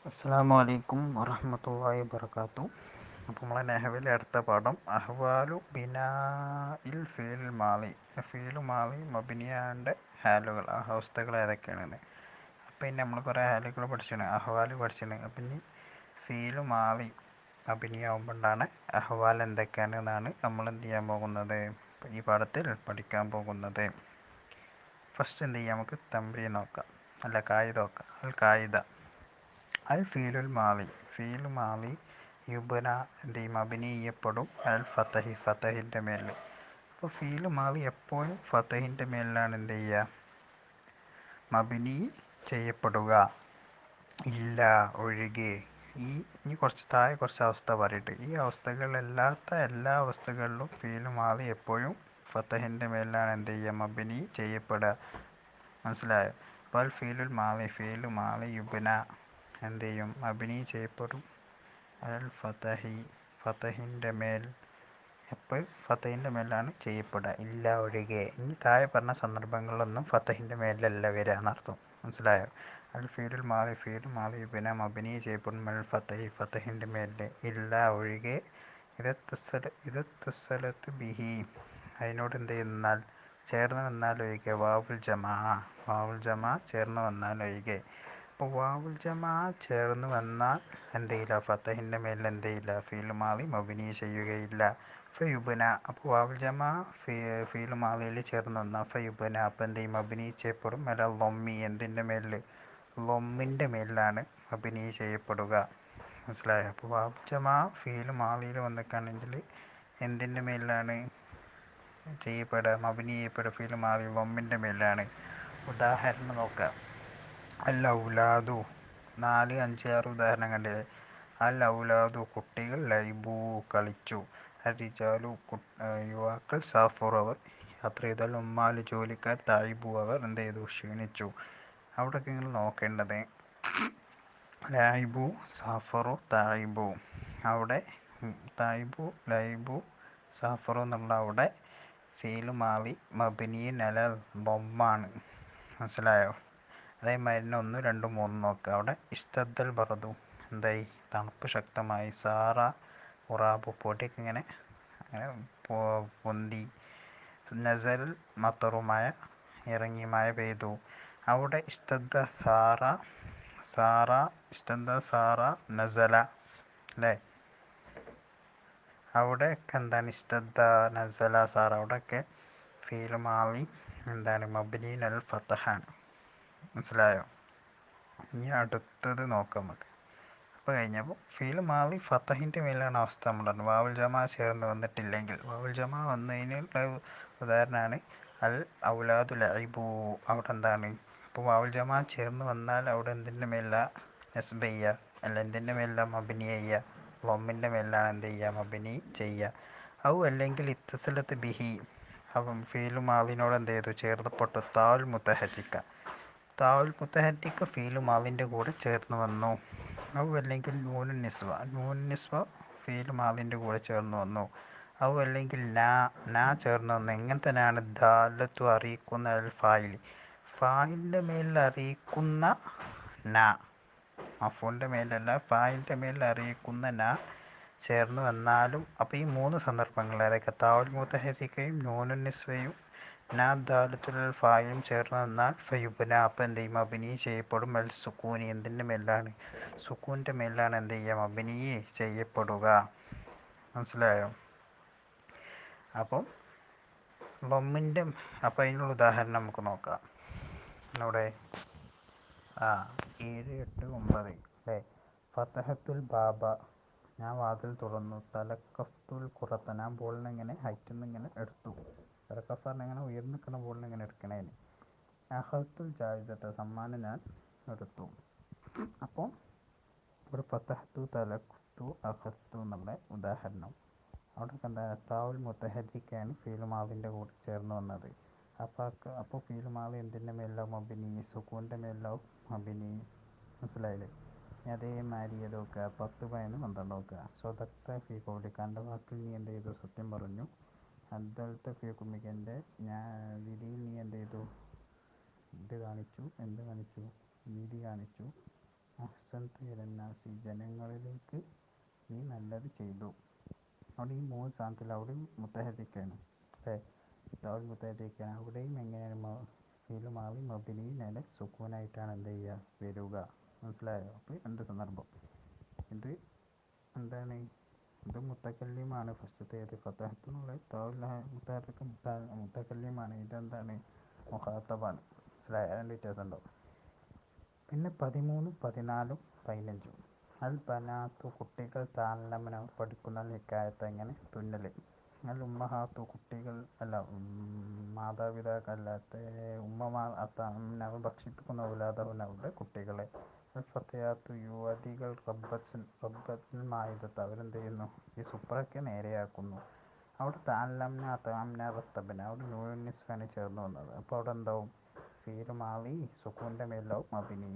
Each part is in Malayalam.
അസ്സാം വലൈക്കും വറഹമത്തല്ലാഹി വർക്കാത്തു അപ്പോൾ നമ്മളെ നെഹവിലെ അടുത്ത പാഠം അഹ്വാലു ബിനാ ഇൽ ഫീൽ മാലി ഫീൽ മാലി മബിനിയാൻ്റെ ഹാലുകൾ ആ അവസ്ഥകൾ ഏതൊക്കെയാണെന്ന് അപ്പം ഇനി നമ്മൾ കുറേ ഹാലുകൾ പഠിച്ചാണ് അഹ്വാൽ പഠിച്ചാണ് അപ്പം ഇനി ഫീൽ മാലി അഭിനയാവുമ്പോണ്ടാണ് അഹ്വാൽ എന്തൊക്കെയാണ് എന്നാണ് നമ്മൾ എന്ത് ചെയ്യാൻ പോകുന്നത് ഈ പാഠത്തിൽ പഠിക്കാൻ പോകുന്നത് ഫസ്റ്റ് എന്ത് ചെയ്യാം നമുക്ക് തമ്പി നോക്കാം അല്ല കായിക നോക്കാം അൽ കായിക അൽ ഫീലുൽ മാലി ഫീൽ മാലി യുബന എന്ത് ചെയ്യും അഭിനയം ചെയ്യപ്പെടും അൽ ഫത്തഹി ഫത്തഹിൻ്റെ മേലിൽ അപ്പോൾ ഫീൽ മാലി എപ്പോഴും ഫത്തഹിൻ്റെ മേലിലാണ് എന്ത് ചെയ്യുക മബിനി ചെയ്യപ്പെടുക ഇല്ല ഒഴികെ ഈ ഇനി കുറച്ച് താഴെ കുറച്ച് അവസ്ഥ പറയട്ടെ ഈ അവസ്ഥകളിലല്ലാത്ത എല്ലാ അവസ്ഥകളിലും ഫീൽ മാലി എപ്പോഴും ഫത്തഹിൻ്റെ മേലിലാണ് എന്ത് ചെയ്യുക മബിനി ചെയ്യപ്പെടുക മനസ്സിലായോ അപ്പോൾ അൽ ഫീലുൽ മാലി ഫീൽ മാലി യുബന എന്ത് ചെയ്യും അഭിനി ചെയ്യപ്പെടും അൽ ഫതഹി ഫതഹിൻ്റെ മേൽ എപ്പോൾ ഫതഹിൻ്റെ മേലാണ് ചെയ്യപ്പെടുക ഇല്ല ഒഴികെ ഇനി താഴെ പറഞ്ഞ സന്ദർഭങ്ങളിലൊന്നും ഫതഹിൻ്റെ മേലല്ല വരിക എന്നർത്ഥം മനസ്സിലായോ അൽ ഫീലുൽ മാലി ഫീൽ മാലി യുബന അഭിനി ചെയ്യപ്പെടും അൽ ഫതഹി ഫതഹിൻ്റെ മേലിൽ ഇല്ല ഒഴികെ ഇത് തുസല ഇത് തുസലത്ത് ബിഹി അതിനോട് എന്ത് ചെയ്യുന്നാൽ ചേർന്ന് വന്നാൽ ഒഴികെ വാവുൽ ജമാ വാവുൽ ജമാ ചേർന്ന് വന്നാൽ ഒഴികെ അപ്പോൾ വാവുൽ ജമാ ചേർന്ന് വന്നാൽ എന്ത് ചെയ്യില്ല ഫത്തഹിൻ്റെ മേലിൽ എന്ത് ചെയ്യില്ല ഫീൽ മാലി മബിനി ചെയ്യുകയില്ല ഫയുബന അപ്പോൾ വാവുൽ ജമാ ഫീ ഫീൽ മാലിയിൽ ചേർന്ന് വന്നാൽ ഫയുബന അപ്പോൾ എന്ത് ചെയ്യും മബിനി ചെയ്യപ്പെടും അല്ല ലൊമ്മി എന്തിൻ്റെ മേലിൽ ലൊമ്മിൻ്റെ മേലിലാണ് മബിനി ചെയ്യപ്പെടുക മനസ്സിലായോ അപ്പോൾ വാവുൽ ജമാ ഫീൽ മാലിയിൽ വന്നിട്ടാണെങ്കിൽ എന്തിൻ്റെ മേലിലാണ് ചെയ്യപ്പെടുക മബിനി ചെയ്യപ്പെടുക ഫീൽ മാലി ലൊമ്മിൻ്റെ മേലിലാണ് ഉദാഹരണം നോക്കാം അൽ ഔലാദു നാല് അഞ്ച് ആറ് ഉദാഹരണം കണ്ടില്ലേ അൽ ഔലാദു കുട്ടികൾ ലൈബു കളിച്ചു അരിജാലു യുവാക്കൾ സാഫുർ അവർ യാത്ര ചെയ്താൽ ഉമ്മാല് ജോലിക്കാർ തായിബു അവർ എന്ത് ചെയ്തു ക്ഷീണിച്ചു അവിടെയൊക്കെ നിങ്ങൾ നോക്കേണ്ടത് ലൈബു സാഫറു തായിബു അവിടെ തായിബു ലൈബു സാഫറു എന്നുള്ള അവിടെ ഫീൽ മാലി മബിനിയൻ അല ബൊമ്മാണ് മനസ്സിലായോ അതേമാതിരി തന്നെ ഒന്ന് രണ്ട് മൂന്ന് നോക്കുക അവിടെ ഇഷ്ടദ്ദൽ ബറതു എന്തായി തണുപ്പ് ശക്തമായി സാറ ഉറാബു പൊടിയൊക്കെ ഇങ്ങനെ അങ്ങനെ പൊന്തി നസൽ മത്തറുമായ ഇറങ്ങി മഴ പെയ്തു അവിടെ ഇഷ്ടദ്ദ സാറ സാറ ഇഷ്ടദ്ദ സാറ നസല അല്ലേ അവിടെയൊക്കെ എന്താണ് ഇഷ്ടദ്ദ നസല സാറ അവിടെയൊക്കെ ഫീൽ മാലി എന്താണ് മബിനീൻ അൽ ഫത്തഹാണ് മനസ്സിലായോ ഇനി അടുത്തത് നോക്കാം നമുക്ക് അപ്പോൾ കഴിഞ്ഞപ്പോൾ ഫീൽ മാലി ഫത്തഹിൻ്റെ മേലാണ് അവസ്ഥ നമ്മൾ പറഞ്ഞു വാവുൽ ജമാ ചേർന്ന് വന്നിട്ടില്ലെങ്കിൽ വാവുൽ ജമാ വന്നതിനുള്ള ഉദാഹരണമാണ് അൽ ഔലാദു ലൈബു അവിടെ എന്താണ് അപ്പോൾ വാവുൽ ജമാ ചേർന്ന് വന്നാൽ അവിടെ എന്തിൻ്റെ മേല നെസ്ബ ചെയ്യുക അല്ല എന്തിൻ്റെ മേല മബിനി ചെയ്യുക ലൊമ്മിൻ്റെ മേലാണ് എന്ത് ചെയ്യുക മബിനി ചെയ്യുക ഔ അല്ലെങ്കിൽ ഇത്തസലത്ത് ബിഹി അപ്പം ഫീൽ മാലിനോട് എന്ത് ചെയ്തു ചേർന്നപ്പെട്ടു താൽ മുത്തഹരിക്ക താവുൽ മുത്തഹരിക്ക ഫീൽ മാലിൻ്റെ കൂടെ ചേർന്ന് വന്നു ഔ അല്ലെങ്കിൽ നൂനു നിസ്വ നൂനു നിസ്വ ഫീൽ മാലിൻ്റെ കൂടെ ചേർന്ന് വന്നു ഔ അല്ലെങ്കിൽ നാ നാ ചേർന്ന് വന്നു എങ്ങനെ തന്നെയാണ് ദാലത്തു അറിയിക്കുന്ന അൽ ഫായിൽ ഫായിലിൻ്റെ മേലിൽ അറിയിക്കുന്ന നാ മഫൂൻ്റെ മേലല്ല ഫായിലിൻ്റെ മേലിൽ അറിയിക്കുന്ന നാ ചേർന്ന് വന്നാലും അപ്പോൾ ഈ മൂന്ന് സന്ദർഭങ്ങൾ അതൊക്കെ താവുൽ മുത്തഹരിക്കയും നൂനു നിസ്വയും നാ ദാലത്തുൽ ഫായും ചേർന്ന് വന്നാൽ ഫയുബന അപ്പം എന്ത് ചെയ്യും അഭിനി ചെയ്യപ്പെടും അൽ സുക്കൂനി എന്തിൻ്റെ മേലാണ് സുക്കൂൻ്റെ മേലാണ് എന്ത് ചെയ്യാം അഭിനി ചെയ്യപ്പെടുക മനസ്സിലായോ അപ്പം ലൊമ്മിൻ്റെ അപ്പം അതിനുള്ള ഉദാഹരണം നമുക്ക് നോക്കാം ഇവിടെ ആ ഏഴ് എട്ട് ഒമ്പത് അല്ലേ ഫത്തഹത്തുൽ ബാബ ഞാൻ വാതിൽ തുറന്നു തലക്കഫ്തുൽ കുറത്ത ഞാൻ ബോളിനെ ഇങ്ങനെ ഹൈറ്റിൽ നിന്ന് ഇങ്ങനെ എടുത്തു തലക്കഫ് പറഞ്ഞാൽ ഇങ്ങനെ ഉയർന്നു നിൽക്കുന്ന ബോളിനെ ഇങ്ങനെ എടുക്കണേന് അഹത്തുൽ ജായിസത്ത സമ്മാനം ഞാൻ എടുത്തു അപ്പോൾ ഇവിടെ ഫത്തഹത്തു തലക്കഫ്തു അഹത്തു എന്നുള്ള ഉദാഹരണം അവിടെ എന്താ താവുൽ മുത്തഹജിക്കാണ് ഫീൽ മാവിൻ്റെ കൂടെ ചേർന്ന് വന്നത് അപ്പോൾ അപ്പോൾ ഫീൽ മാവ് എന്തിൻ്റെ മേലാവും അഭിനി സുക്കൂൻ്റെ മേലാവും അഭിനി മനസ്സിലായില്ലേ അതേമാതിരി ഇത് നോക്കുക പത്ത് പതിനൊന്ന് പന്ത്രണ്ട് നോക്കുക സ്വതക്ത ഫീ കോടിക്കാൻ്റെ വാക്കിൽ നീ എന്ത് ചെയ്തു സത്യം പറഞ്ഞു അദ്ദൽത്ത ഫീ കുമിക്കൻ്റെ ഞാൻ വിധിയിൽ നീ എന്ത് ചെയ്തു ഇത് കാണിച്ചു എന്ത് കാണിച്ചു നീതി കാണിച്ചു അഹ്സൻതു ഇലന്നാസി ജനങ്ങളിലേക്ക് നീ നല്ലത് ചെയ്തു അവിടെ ഈ മൂന്ന് സ്ഥാനത്തിൽ അവിടെയും മുത്തഹദിക്കാണ് അല്ലേ ദാൽ മുത്തഹദിക്കാണ് അവിടെയും എങ്ങനെയാണ് ഫീല് മാറി മബിനി നേരെ സുക്കൂനായിട്ടാണ് എന്ത് ചെയ്യുക വരിക മനസ്സിലായോ അപ്പോൾ രണ്ട് സന്ദർഭം ഇത് എന്താണ് ഇത് മുത്തക്കല്ലിമാണ് ഫസ്റ്റത്തേത് ഫത്തഹത്തിനുള്ള താവുൽ മുത്തഹർക്ക് മുത്തക്കല്ലിമാണ് ഇതെന്താണ് മുഖാത്തബാണ് മനസ്സിലായോ രണ്ട് വ്യത്യാസം ഉണ്ടാവും പിന്നെ പതിമൂന്നും പതിനാലും പതിനഞ്ചും അൽ ബനാത്തു കുട്ടികൾ താലമന പഠിക്കുന്ന നിക്കായത്ത് എങ്ങനെ തുന്നൽ അൽ ഉമ്മഹാത്തു കുട്ടികൾ അല്ല മാതാപിതാക്കളല്ലാത്ത ഉമ്മമാർ അത്താമന ഭക്ഷിപ്പിക്കുന്ന ഔലാദവൻ അവരുടെ കുട്ടികളെ അൽ ഫത്തയാത്തു യുവതികൾ റബ്ബൻ റബ്ബൻ മായുധത്ത് അവരെന്ത് ചെയ്യുന്നു ഈ സുപ്രയ്ക്ക് നേരെയാക്കുന്നു അവിടെ താലംന താംന റത്തബന അവിടെ നൂൻ നിസ്ഫാണ് ചേർന്ന് വന്നത് അപ്പോൾ അവിടെ എന്താവും ഫീല് മാറി സുക്കൂൻ്റെ മേലാവും മബിനി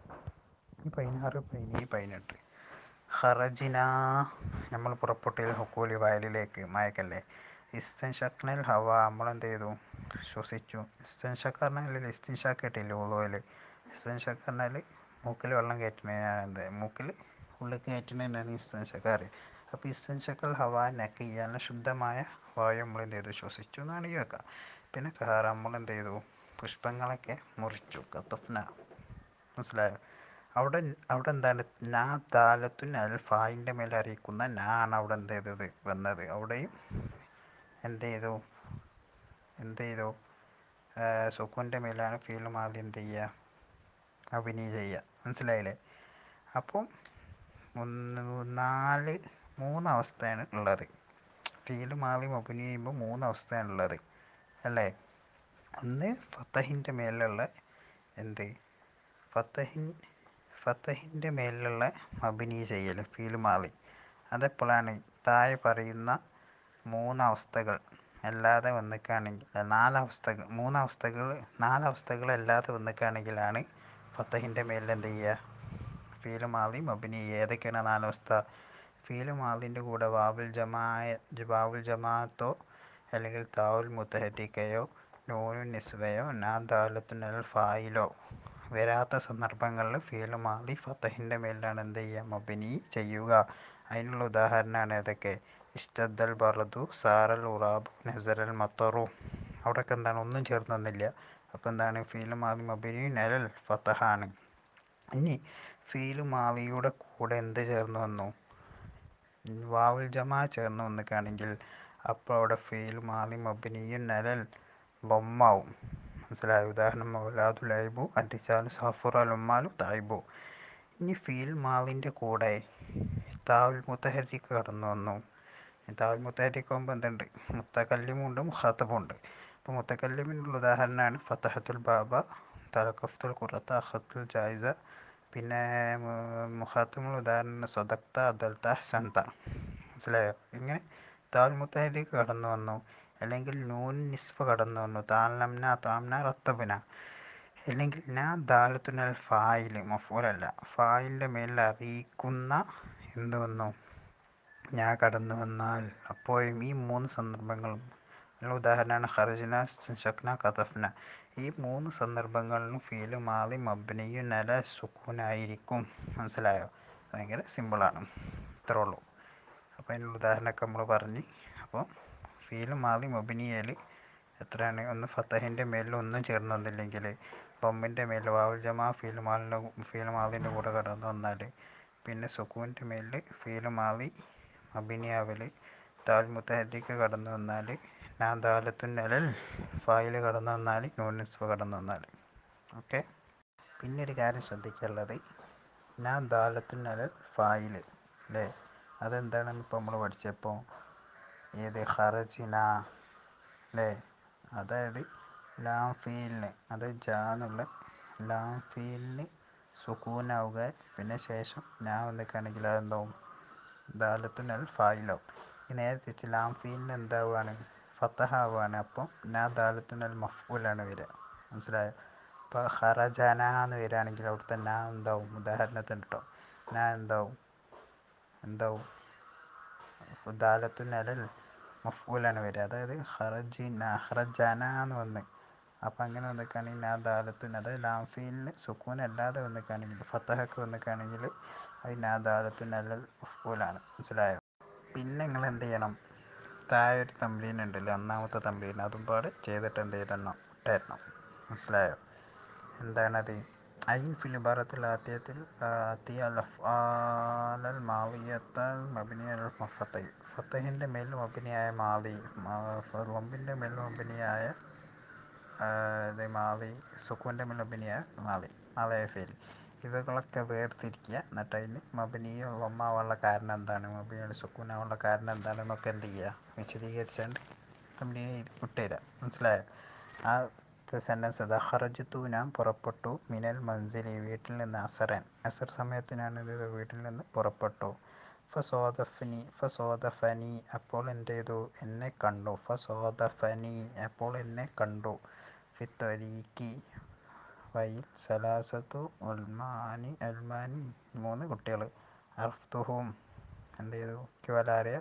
ഈ പതിനാറ് പതിനേഴ് പതിനെട്ട് ഹറജിന നമ്മൾ പുറപ്പെട്ടിൽ ഹുക്കൂലി വയലിലേക്ക് മയക്കല്ലേ ഇസ്തൻഷക്നൽ ഹവ നമ്മളെന്ത് ചെയ്തു ശ്വസിച്ചു ഇസ്തൻഷക്ക് പറഞ്ഞാൽ ഇസ്തിൻഷാക്ക് കിട്ടിയില്ല ഓതോയിൽ ഇസ്തൻഷക്ക് പറഞ്ഞാൽ മൂക്കിൽ വെള്ളം കയറ്റുന്നതിനാണ് എന്ത് മൂക്കിൽ ഉള്ളിൽ കയറ്റുന്നതിനാണ് ഇസ്തൻഷക്ക് അറിയുക അപ്പോൾ ഇസ്തൻഷക്കൽ ഹവ നക്കിയ നല്ല ശുദ്ധമായ വായു നമ്മൾ എന്ത് ചെയ്തു ശ്വസിച്ചു എന്നാണ് ഈ വെക്കുക പിന്നെ കഹാറ നമ്മൾ എന്ത് ചെയ്തു പുഷ്പങ്ങളൊക്കെ മുറിച്ചു കത്തഫ്ന മനസ്സിലായോ അവിടെ അവിടെ എന്താണ് നാ ദാലത്തുൻ അൽ ഫായിൻ്റെ മേലെ അറിയിക്കുന്ന നാ ആണ് അവിടെ എന്ത് ചെയ്തത് വന്നത് അവിടെയും എന്ത് ചെയ്തു എന്ത് ചെയ്തു സുക്കൂൻ്റെ മേലാണ് ഫീലും ആദ്യം എന്ത് ചെയ്യുക അഭിനയം ചെയ്യുക മനസ്സിലായില്ലേ അപ്പം ഒന്ന് നാല് മൂന്ന് അവസ്ഥയാണ് ഉള്ളത് ഫീലും ആദ്യം അഭിനയം ചെയ്യുമ്പോൾ മൂന്ന് അവസ്ഥയാണ് ഉള്ളത് അല്ലേ ഒന്ന് ഫത്തഹിൻ്റെ മേലുള്ള എന്ത് ഫത്തഹിൻ ഫത്തഹിൻ്റെ മേലുള്ള മബിനി ചെയ്യൽ ഫീൽ മാറി അതെപ്പോഴാണ് താഴെ പറയുന്ന മൂന്നവസ്ഥകൾ അല്ലാതെ വന്നിക്കുകയാണെങ്കിൽ നാലവസ്ഥകൾ മൂന്നവസ്ഥകൾ നാലവസ്ഥകൾ അല്ലാതെ വന്നിക്കുകയാണെങ്കിലാണ് ഫത്തഹിൻ്റെ മേലിൽ എന്ത് ചെയ്യുക ഫീൽ മാറി മബിനി ഏതൊക്കെയാണ് നാലവസ്ഥ ഫീൽ മാലിൻ്റെ കൂടെ വാവുൽ ജമായ വാവുൽ ജമാഅത്തോ അല്ലെങ്കിൽ താവുൽ മുത്തഹറ്റിക്കയോ നൂനു നിസ്വയോ നാ ദാലത്തുനൽ ഫായിലോ വരാത്ത സന്ദർഭങ്ങളിൽ ഫീൽ മാലി ഫത്തഹിൻ്റെ മേലിലാണ് എന്ത് ചെയ്യുക മബിനി ചെയ്യുക അതിനുള്ള ഉദാഹരണമാണ് ഏതൊക്കെ ഇഷ്ടദ്ദൽ ബറദു സാറൽ ഉറാബു നസറൽ മത്തറു അവിടെയൊക്കെ എന്താണ് ഒന്നും ചേർന്നൊന്നില്ല അപ്പോൾ എന്താണ് ഫീൽ മാലി മബിനി നലൽ ഫത്തഹാണ് ഇനി ഫീൽ മാലിയുടെ കൂടെ എന്ത് ചേർന്ന് വന്നു വാവുൽ ജമാ ചേർന്ന് വന്നിക്കുകയാണെങ്കിൽ അപ്പോൾ അവിടെ ഫീൽ മാലി മബിനിയും നലൽ ബൊമ്മാവും മനസ്സിലായ ഉദാഹരണം മൗലാദു ലൈബു അറ്റിച്ചാലു സഫുർ അലുമാലു തായിബു ഇനി ഫീൽ മാലിൻ്റെ കൂടെ താവുൽ മുത്തഹരിക്ക് കടന്നു വന്നു താവുൽ മുത്തഹരിക്ക് ആകുമ്പോൾ എന്തുണ്ട് മുത്തക്കല്ലിമുണ്ട് മുഖാത്തബുണ്ട് അപ്പോൾ മുത്തക്കല്ലിമിനുള്ള ഉദാഹരണമാണ് ഫത്തഹത്തുൽ ബാബ തലക്കഫത്തുൽ ഖുറത്ത അഖത്തുൽ ജായിസ പിന്നെ മുഖാത്തമുള്ള ഉദാഹരണം സ്വതക്ത അദൽത്ത ഹസന്ത മനസ്സിലായോ ഇങ്ങനെ താൽ മുത്തഹരിക്ക് കടന്നു വന്നു അല്ലെങ്കിൽ നൂൻ നിസ്ഫ കടന്നു വന്നു താൽനംന താംന റത്തബന അല്ലെങ്കിൽ നാ ദാലത്തുനൽ ഫായിൽ മഫൂലല്ല ഫായിലിൻ്റെ മേലിൽ അറിയിക്കുന്ന എന്ത് വന്നു ഞാൻ കടന്നു വന്നാൽ അപ്പോഴും ഈ മൂന്ന് സന്ദർഭങ്ങളും അതിനുള്ള ഉദാഹരണമാണ് ഖർജന ഷക്ന കതഫ്ന ഈ മൂന്ന് സന്ദർഭങ്ങളിലും ഫീല് മാതി മബ്നിയു നല സുക്കൂനായിരിക്കും മനസ്സിലായോ ഭയങ്കര സിമ്പിളാണ് ഇത്രേ ഉള്ളൂ അപ്പോൾ അതിനുള്ള ഉദാഹരണമൊക്കെ നമ്മൾ പറഞ്ഞ് അപ്പോൾ ഫീല് മാതി മബിനിയൽ എത്രയാണ് ഒന്ന് ഫത്തഹിൻ്റെ മേലിൽ ഒന്നും ചേർന്ന് വന്നില്ലെങ്കിൽ ബൊമ്മിൻ്റെ മേലിൽ വാവുൽ ജമാ ഫീൽ മാലിൻ്റെ ഫീൽ മാലിൻ്റെ കൂടെ കടന്നു വന്നാൽ പിന്നെ സുക്കൂൻ്റെ മേലിൽ ഫീൽ മാലി അബിനിയാവൽ താൽ മുത്തഹരിക്ക് കടന്നു വന്നാൽ നാ ദാലത്തുൻ നലൽ ഫായിൽ കടന്നു വന്നാൽ നൂൻ നിസ്ഫ കടന്നു വന്നാൽ ഓക്കെ പിന്നെ ഒരു കാര്യം ശ്രദ്ധിക്കാനുള്ളത് നാ ദാലത്തുൻ നലൽ ഫായിൽ അല്ലേ അതെന്താണെന്ന് ഇപ്പോൾ നമ്മൾ പഠിച്ചപ്പോൾ ഏത് ഖറജിന അല്ലേ അതായത് ലാം ഫീലിന് അത് ജാ എന്നുള്ള ലാം ഫീലിന് സുക്കൂനാവുക പിന്നെ ശേഷം ഞാൻ വന്നിക്കുകയാണെങ്കിൽ അതെന്താവും ദാലത്തുൻ അൽ ഫായിലാവും ഈ നേരെ തിരിച്ച് ലാം ഫീലിന് എന്താവുകയാണ് ഫത്തഹ ആവുകയാണ് അപ്പം നാ ദാലത്തുൻ അൽ മഫൂലാണ് വരിക മനസ്സിലായോ ഇപ്പോൾ ഹറജാന എന്ന് വരികയാണെങ്കിൽ അവിടുത്തെ നാ എന്താവും ഉദാഹരണത്തിന് കേട്ടോ നാ എന്താവും എന്താവും ദാലത്തുൻ അലൽ മഫൂലാണ് വരിക അതായത് ഹറജിന ഹറജാന എന്ന് വന്ന് അപ്പം അങ്ങനെ വന്നിക്കുകയാണെങ്കിൽ ആ ദാലത്തിന് അതായത് ലാംഫീലിന് സുക്കൂൻ അല്ലാതെ വന്നിക്കുകയാണെങ്കിൽ ഫത്തഹൊക്കെ വന്നിക്കുകയാണെങ്കിൽ അതിന് ആ ദാലത്തുൻ അല്ലൽ മഫ്ഊലാണ് മനസ്സിലായോ പിന്നെ നിങ്ങൾ എന്ത് ചെയ്യണം താഴെ ഒരു തമ്പ്ലീൻ ഉണ്ടല്ലോ ഒന്നാമത്തെ തമ്പ്ലീൻ അതും പാട് ചെയ്തിട്ട് എന്ത് ചെയ്തണം ഇട്ടായിരുന്നു മനസ്സിലായോ എന്താണത് ഐൻ ഫിൽ ഇബാറത്തിൽ ആദ്യത്തിൽ ആത്തിയ അൽ മാവിയത്തൽ മബിനി അൽ ഫത്തൈ ഫത്തഹിൻ്റെ മേൽ മബിനിയായ മാവി ലംബിൻ്റെ മേൽ മബിനിയായ ഇത് മാവി സുക്കൂൻ്റെ മേൽ മബിനിയായ മാവി മാവയ ഫീൽ ഇവകളൊക്കെ വേർതിരിക്കുക എന്നിട്ട് അതിന് മബിനിയ ലൊമ്മാവാനുള്ള കാരണം എന്താണ് മബിനിയുടെ സുക്കൂനാവാനുള്ള കാരണം എന്താണെന്നൊക്കെ എന്ത് ചെയ്യുക വിശദീകരിച്ചുകൊണ്ട് തമ്മിൽ ഇത് വിട്ടുതരാം മനസ്സിലായോ ആ സെൻറ്റൻസ് ഇതാ ഹറജത്തു ഞാൻ പുറപ്പെട്ടു മിനൽ മൻസിലി വീട്ടിൽ നിന്ന് അസറൻ അസർ സമയത്ത് ഞാൻ എന്ത് ചെയ്തു വീട്ടിൽ നിന്ന് പുറപ്പെട്ടു ഫസോദഫനി ഫസോദഫനി അപ്പോൾ എന്ത് ചെയ്തു എന്നെ കണ്ടു ഫസോദഫനി അപ്പോൾ എന്നെ കണ്ടു ഫിത്തരീക്കി വയിൽ സലാസത്തു ഉൽമാനി അൽമാനി മൂന്ന് കുട്ടികൾ അർഫ്തുഹും എന്ത് ചെയ്തു ക്യുവലാറിയ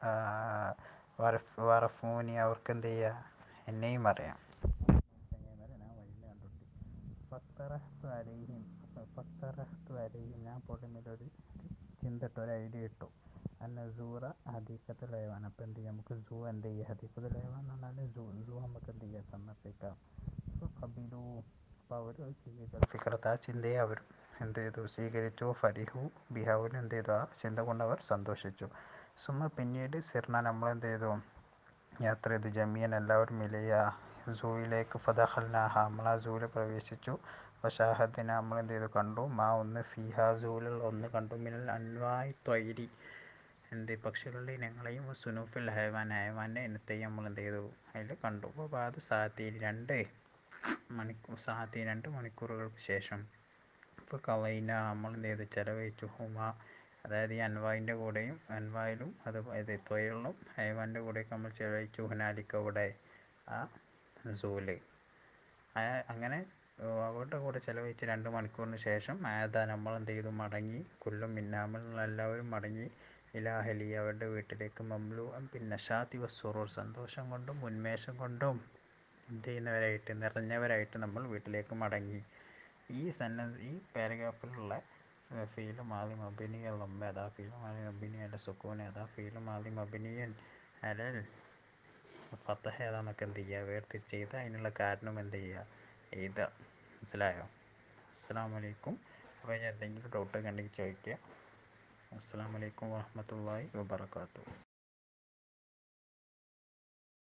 വറഫ് വറഫൂനി അവർക്ക് എന്ത് ചെയ്യുക എന്നെയും അറിയാം ഞാൻ വഴിയിൽ കണ്ടുട്ടി ഫത്തറഹ്തു അലൈഹിം ഫത്തറഹ്തു അലൈഹിം ഞാൻ പൊടുന്നതിലൊരു ചിന്തട്ട് ഒരു ഐഡിയ ഇട്ടു അന്ന സൂറ ഹദീക്കത്തുൽ ഹൈവാൻ അപ്പോൾ എന്ത് ചെയ്യാം നമുക്ക് സൂ എന്ത് ചെയ്യുക ഹദീക്കത്തുൽ ഹൈവാൻ എന്ന് പറഞ്ഞാൽ സൂ സൂ നമുക്ക് എന്ത് ചെയ്യാം സന്ദർശിക്കാം അപ്പോൾ കബിലു അപ്പോൾ അവർ സ്വീകരിച്ചു ഫിക്രത്ത് ആ ചിന്തയെ അവർ എന്ത് ചെയ്തു സ്വീകരിച്ചു ഫരിഹു ബിഹവൻ എന്ത് ചെയ്തു ആ ചിന്ത കൊണ്ട് അവർ സന്തോഷിച്ചു സുമ പിന്നീട് സിർണ നമ്മൾ എന്ത് ചെയ്തു യാത്ര ചെയ്തു ജമിയൻ എല്ലാവരും ഇലയ സൂയിലേക്ക് ഫതഹൽനാഹ നമ്മൾ ആ സൂവിൽ പ്രവേശിച്ചു വഷാഹദിന നമ്മൾ എന്ത് ചെയ്തു കണ്ടു മാ ഒന്ന് ഫിഹ സൂലിൽ ഒന്ന് കണ്ടു മിനൽ അൻവായി ത്വൈരി എന്ത് പക്ഷികളുടെ ഇനങ്ങളെയും സുനൂഫിൽ ഹൈവാൻ ഹൈവാൻ്റെ ഇനത്തെയും നമ്മൾ എന്ത് ചെയ്തു അതിൽ കണ്ടു അപ്പോൾ ബാത് സാത്തി രണ്ട് മണിക്കൂർ സാത്തി രണ്ട് മണിക്കൂറുകൾക്ക് ശേഷം ഇപ്പോൾ കളയിന നമ്മൾ എന്ത് ചെയ്തു ചിലവഴിച്ചു ഹുമ അതായത് ഈ അൻവായിൻ്റെ കൂടെയും അൻവായിലും അത് ഇത് തൊഴിലും ഹൈവാൻ്റെ കൂടെയൊക്കെ നമ്മൾ ചിലവഴിച്ചു ഹുനാലിക്ക അവിടെ ആ സൂല് അങ്ങനെ അവരുടെ കൂടെ ചിലവഴിച്ച് രണ്ട് മണിക്കൂറിന് ശേഷം ആയതാ നമ്മൾ എന്ത് ചെയ്തു മടങ്ങി കൊല്ലും മിന്നാമൽ എല്ലാവരും മടങ്ങി ഇലാഹലി അവരുടെ വീട്ടിലേക്ക് മംലു പിന്നെ ഷാത്തി വസ്സുറൂർ സന്തോഷം കൊണ്ടും ഉന്മേഷം കൊണ്ടും എന്ത് ചെയ്യുന്നവരായിട്ട് നിറഞ്ഞവരായിട്ട് നമ്മൾ വീട്ടിലേക്ക് മടങ്ങി ഈ സെൻറ്റൻസ് ഈ പാരഗ്രാഫിലുള്ള ഫീല് മാലി മബിനി ലമ്മ അതാ ഫീല് മാലി മബിനി അല്ല സുക്കൂൻ അതാ ഫീല് മാലി മബിനിയൻ അലൽ ഫത്തഹ ഏതാന്നൊക്കെ എന്ത് ചെയ്യുക വേർതിരിച്ച് ചെയ്ത് അതിനുള്ള കാരണം എന്ത് ചെയ്യുക എഴുതുക മനസ്സിലായോ അസ്സാം വലൈക്കും അപ്പോൾ ഇനി എന്തെങ്കിലും ഡൗട്ട് ഉണ്ടെങ്കിൽ ചോദിക്കുക അസ്സാം വലൈക്കും വാഹമത്തല്ലാഹി വാബർക്കാത്തു